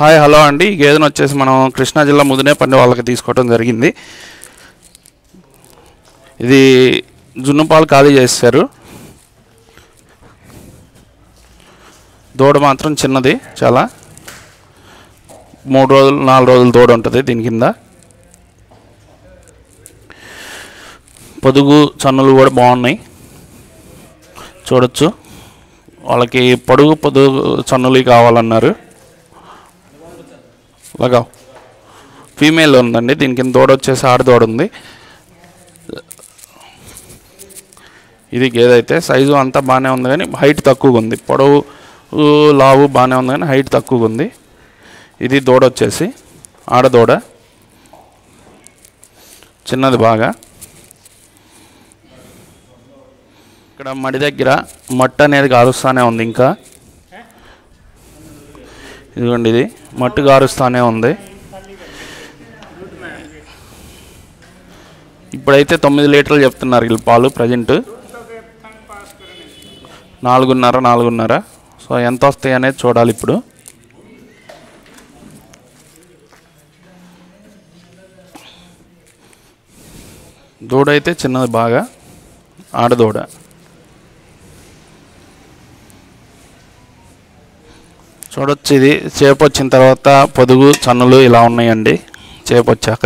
Hi hello అండి ఈ గేదెను వచ్చేసి మనం కృష్ణా జిల్లా ముదినేపల్లి వాళ్ళకి తీసుకోవడం జరిగింది ఇది జున్ను పాలు ఖాళీ చేశారు దూడ మాత్రం చిన్నది చాలా మూడు రోజులు నాలుగు రోజులు దూడ ఉంటుంది దీని కింద పొదుగు చన్నులు కూడా బాగున్నాయి చూడొచ్చు వాళ్ళకి పొడుగు పొదుగు చన్నులు కావాలన్నారు లగా ఫీమేల్ ఉందండి దీని కింద దూడ వచ్చేసి ఆడ దూడ ఉంది ఇది గేదె అయితే సైజు అంతా బాగానే ఉంది కానీ హైట్ తక్కువగా ఉంది పొడవు ఊ, లావు బాగానే ఉంది కానీ హైట్ తక్కువగా ఉంది ఇది దూడ వచ్చేసి ఆడ దూడ చిన్నది బాగా ఇక్కడ మడి దగ్గర మట్టు అనేది కారుస్తానే ఉంది ఇంకా ఇదిగోండి ఇది మట్టు కారుస్తానే ఉంది ఇప్పుడైతే తొమ్మిది లీటర్లు చెప్తున్నారు వీళ్ళు పాలు ప్రజెంట్ నాలుగున్నర నాలుగున్నర సో ఎంత వస్తాయి అనేది చూడాలి ఇప్పుడు దూడ అయితే చిన్నది బాగా ఆడదూడ చూడొచ్చు ఇది చేప వచ్చిన తర్వాత పొదుగు చన్నులు ఇలా ఉన్నాయండి చేప వచ్చాక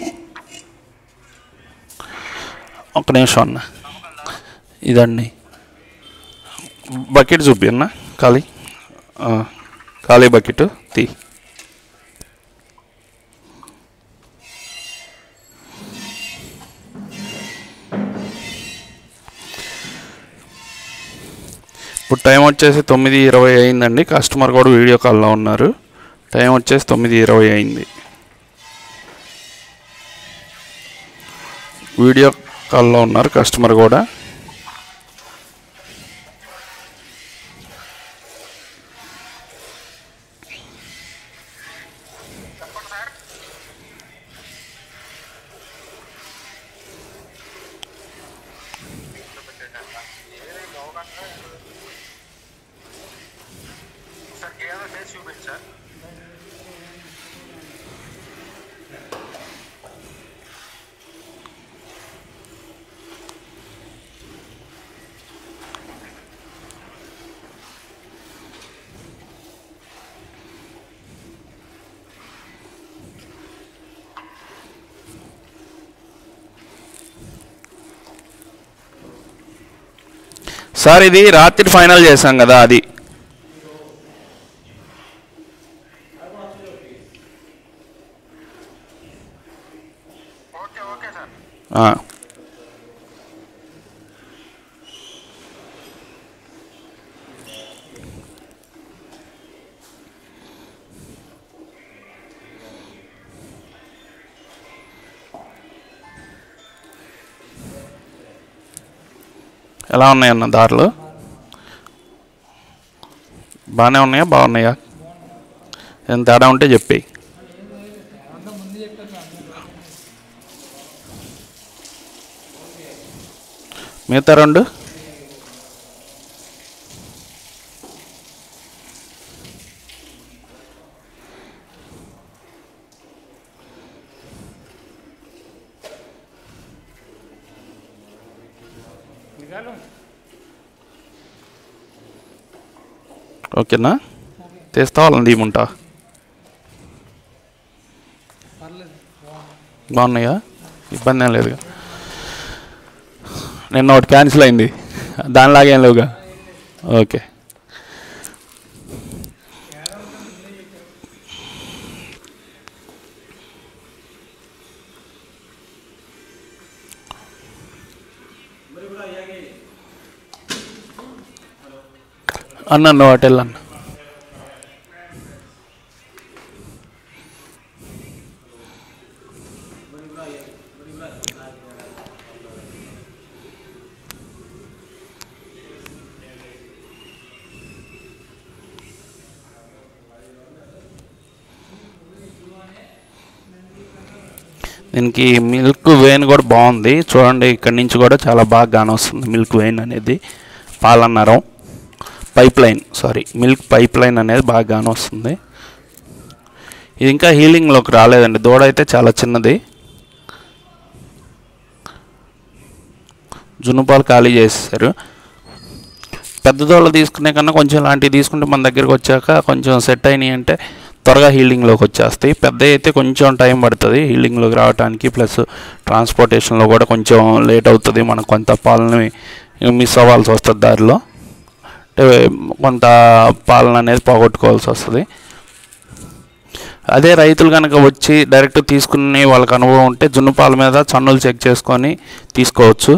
ఒక నిమిషం అన్న ఇదండి బకెట్ చూపి అన్న ఖాళీ ఆ, ఖాళీ బకెట్ తీ ఇప్పుడు టైం వచ్చేసి తొమ్మిది ఇరవై అయిందండి కస్టమర్ కూడా వీడియో కాల్లో ఉన్నారు టైం వచ్చేసి తొమ్మిది ఇరవై అయింది వీడియో కాల్లో ఉన్నారు కస్టమర్ కూడా సార్ కేవలం ఫేస్ చూపించు సార్ సార్ ఇది రాత్రి ఫైనల్ చేశాం కదా అది ఓకే ఓకే సార్ ఆ. ఎలా ఉన్నాయన్న దారులు బాగానే ఉన్నాయా బాగున్నాయా ఏం తేడా ఉంటే చెప్పి మిగతా రెండు ఓకేనా తీస్తా వాళ్ళని తీయమంటా బాగున్నాయా ఇబ్బంది ఏం లేదుగా నిన్న ఒకటి క్యాన్సిల్ అయింది దానిలాగా ఏం లేవుగా ఓకే అన్న నువ్వు అటు వెళ్ళన్న దీనికి మిల్క్ వెయిన్ కూడా బాగుంది చూడండి ఇక్కడి నుంచి కూడా చాలా బాగా కానొస్తుంది మిల్క్ వెయిన్ అనేది పాలన్నరం pipe line sorry milk pipe line అనేది బాగా కానొస్తుంది ఇది ఇంకా హీలింగ్లోకి రాలేదండి దూడ అయితే చాలా చిన్నది జున్నుపాలు ఖాళీ చేసేసారు పెద్ద దోళ్ళు తీసుకునే కన్నా కొంచెం ఇలాంటివి తీసుకుంటే మన దగ్గరికి వచ్చాక కొంచెం సెట్ అయినాయి అంటే త్వరగా హీలింగ్లోకి వచ్చేస్తాయి పెద్ద అయితే కొంచెం టైం పడుతుంది హీలింగ్లోకి రావడానికి ప్లస్ ట్రాన్స్పోర్టేషన్లో కూడా కొంచెం లేట్ అవుతుంది మనకు కొంత పాలని మిస్ అవ్వాల్సి వస్తుంది దారిలో అంటే కొంత పాలన అనేది పోగొట్టుకోవాల్సి వస్తుంది అదే రైతులు కనుక వచ్చి డైరెక్ట్ తీసుకుని వాళ్ళకి అనుభవం ఉంటే జున్ను పాల మీద చన్నులు చెక్ చేసుకొని తీసుకోవచ్చు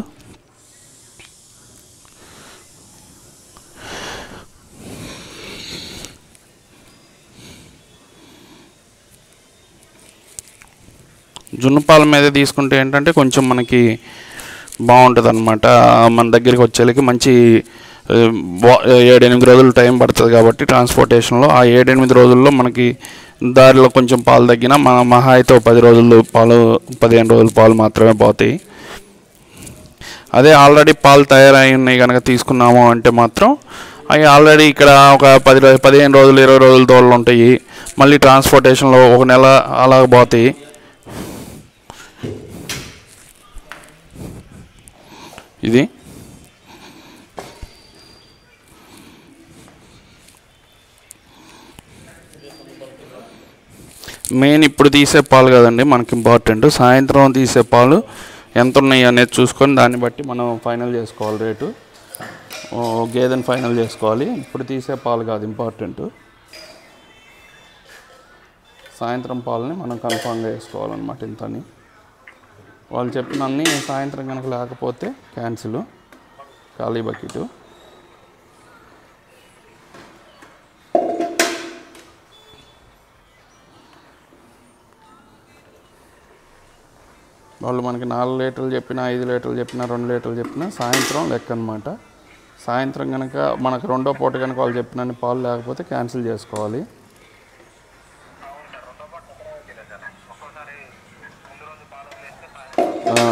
జున్ను పాల మీద తీసుకుంటే ఏంటంటే కొంచెం మనకి బాగుంటుంది అనమాట మన దగ్గరికి వచ్చేళ్ళకి మంచి ఆ, వా- ఏడెనిమిది రోజులు టైం పడుతుంది కాబట్టి ట్రాన్స్పోర్టేషన్లో ఆ ఏడెనిమిది రోజుల్లో మనకి దారిలో కొంచెం పాలు తగ్గినా మన మహా అయితే ఓ పది రోజులు పాలు పదిహేను రోజులు పాలు మాత్రమే పోతాయి అదే ఆల్రెడీ పాలు తయారై ఉన్నాయి కనుక తీసుకున్నాము అంటే మాత్రం అవి ఆల్రెడీ ఇక్కడ ఒక పది రోజు పదిహేను రోజులు ఇరవై రోజుల దోళ్ళు ఉంటాయి మళ్ళీ ట్రాన్స్పోర్టేషన్లో ఒక నెల అలా పోతాయి ఇది మెయిన్ ఇప్పుడు తీసే పాలు కదండి మనకి ఇంపార్టెంట్ సాయంత్రం తీసే పాలు ఎంత ఉన్నాయి అనేది చూసుకొని దాన్ని బట్టి మనం ఫైనల్ చేసుకోవాలి రేటు ఓ గేదెని ఫైనల్ చేసుకోవాలి ఇప్పుడు తీసే పాలు కాదు ఇంపార్టెంట్ సాయంత్రం పాలని మనం కన్ఫామ్గా వేసుకోవాలన్నమాట ఇంతని వాళ్ళు చెప్పిన అన్ని సాయంత్రం కనుక లేకపోతే క్యాన్సిల్ ఖాళీ బకెట్ వాళ్ళు మనకి నాలుగు లీటర్లు చెప్పినా ఐదు లీటర్లు చెప్పినా రెండు లీటర్లు చెప్పినా సాయంత్రం లెక్క అనమాట సాయంత్రం కనుక మనకు రెండో పూట కనుక వాళ్ళు చెప్పినన్ని పాలు లేకపోతే క్యాన్సిల్ చేసుకోవాలి ఆ.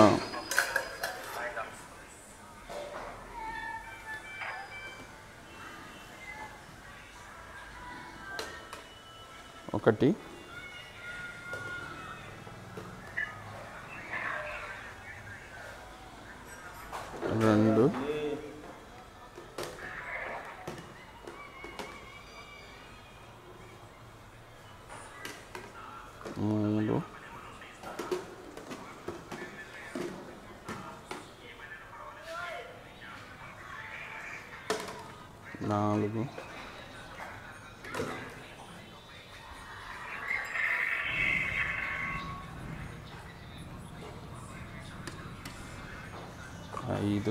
ఒకటి రెండు మూడు నాలుగు ఐదు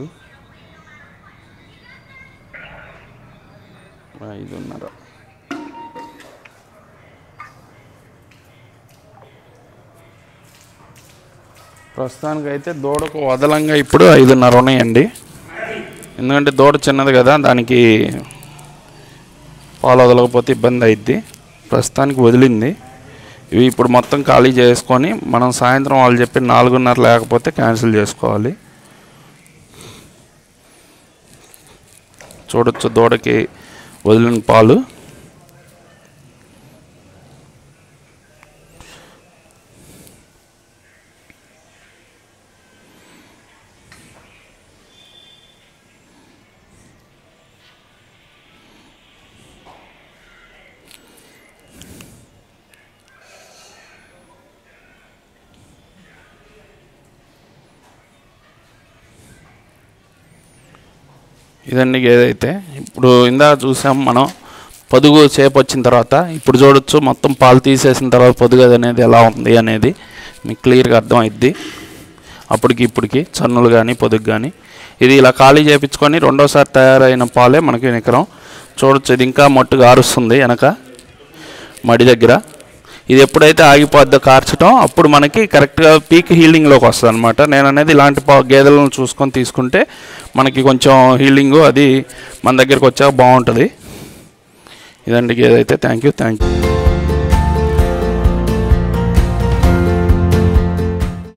ఐదున్నర ప్రస్తుతానికైతే దూడకు వదలంగా ఇప్పుడు ఐదున్నర ఉన్నాయండి ఎందుకంటే దూడ చిన్నది కదా దానికి పాలు వదలకపోతే ఇబ్బంది అయిద్ది ప్రస్తుతానికి వదిలింది ఇవి ఇప్పుడు మొత్తం ఖాళీ చేసుకొని మనం సాయంత్రం వాళ్ళు చెప్పి నాలుగున్నర లేకపోతే క్యాన్సిల్ చేసుకోవాలి చూడొచ్చు దూడకి వదిలిన పాలు ఇదండి ఏదైతే ఇప్పుడు ఇందా చూసాం మనం పొదుగు చేపు వచ్చిన తర్వాత ఇప్పుడు చూడొచ్చు మొత్తం పాలు తీసేసిన తర్వాత పొదుగు అనేది ఎలా ఉంది అనేది మీకు క్లియర్గా అర్థమైద్ది అప్పటికి ఇప్పటికి చన్నులు కానీ పొదుగు కానీ ఇది ఇలా ఖాళీ చేయించుకొని రెండోసారి తయారైన పాలే మనకి నికరం చూడొచ్చు ఇది ఇంకా మట్టుగా ఆరుస్తుంది వెనక మడి దగ్గర ఇది ఎప్పుడైతే ఆగిపోద్దో కార్చడం అప్పుడు మనకి కరెక్ట్గా పీక్ హీలింగ్లోకి వస్తుంది అనమాట నేను అనేది ఇలాంటి పా గేదెలను చూసుకొని తీసుకుంటే మనకి కొంచెం హీలింగ్ అది మన దగ్గరికి వచ్చాక బాగుంటుంది ఇదండి గేదె అయితే థ్యాంక్ యూ థ్యాంక్ యూ